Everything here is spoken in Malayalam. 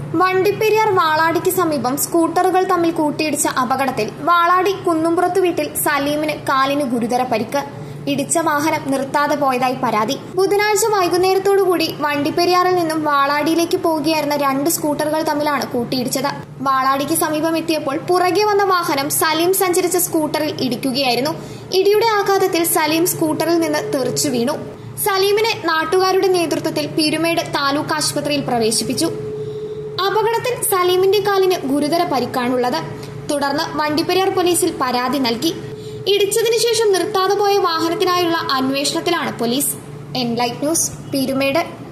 വണ്ടിപ്പെരിയാർ വാളാടിക്ക് സമീപം സ്കൂട്ടറുകൾ തമ്മിൽ കൂട്ടിയിടിച്ച അപകടത്തിൽ വാളാടി കുന്നുംപുറത്ത് വീട്ടിൽ സലീമിന് കാലിന് ഗുരുതര പരിക്ക് ഇടിച്ച വാഹനം നിർത്താതെ പോയതായി പരാതി ബുധനാഴ്ച വൈകുന്നേരത്തോടുകൂടി വണ്ടിപ്പെരിയാറിൽ നിന്നും വാളാടിയിലേക്ക് പോവുകയായിരുന്ന രണ്ട് സ്കൂട്ടറുകൾ തമ്മിലാണ് കൂട്ടിയിടിച്ചത് വാളാടിക്ക് സമീപം എത്തിയപ്പോൾ പുറകെ വന്ന വാഹനം സലീം സഞ്ചരിച്ച സ്കൂട്ടറിൽ ഇടിക്കുകയായിരുന്നു ഇടിയുടെ ആഘാതത്തിൽ സലീം സ്കൂട്ടറിൽ നിന്ന് തെറിച്ചു വീണു സലീമിനെ നാട്ടുകാരുടെ നേതൃത്വത്തിൽ പീരുമേട് താലൂക്ക് ആശുപത്രിയിൽ പ്രവേശിപ്പിച്ചു അപകടത്തിൽ സലീമിന്റെ കാലിന് ഗുരുതര പരിക്കാണുള്ളത് തുടർന്ന് വണ്ടിപ്പെരിയാർ പോലീസിൽ പരാതി നൽകി ഇടിച്ചതിനു ശേഷം നിർത്താതെ പോയ വാഹനത്തിനായുള്ള അന്വേഷണത്തിലാണ് പോലീസ് എൻലൈറ്റ് ന്യൂസ് പീരുമേട്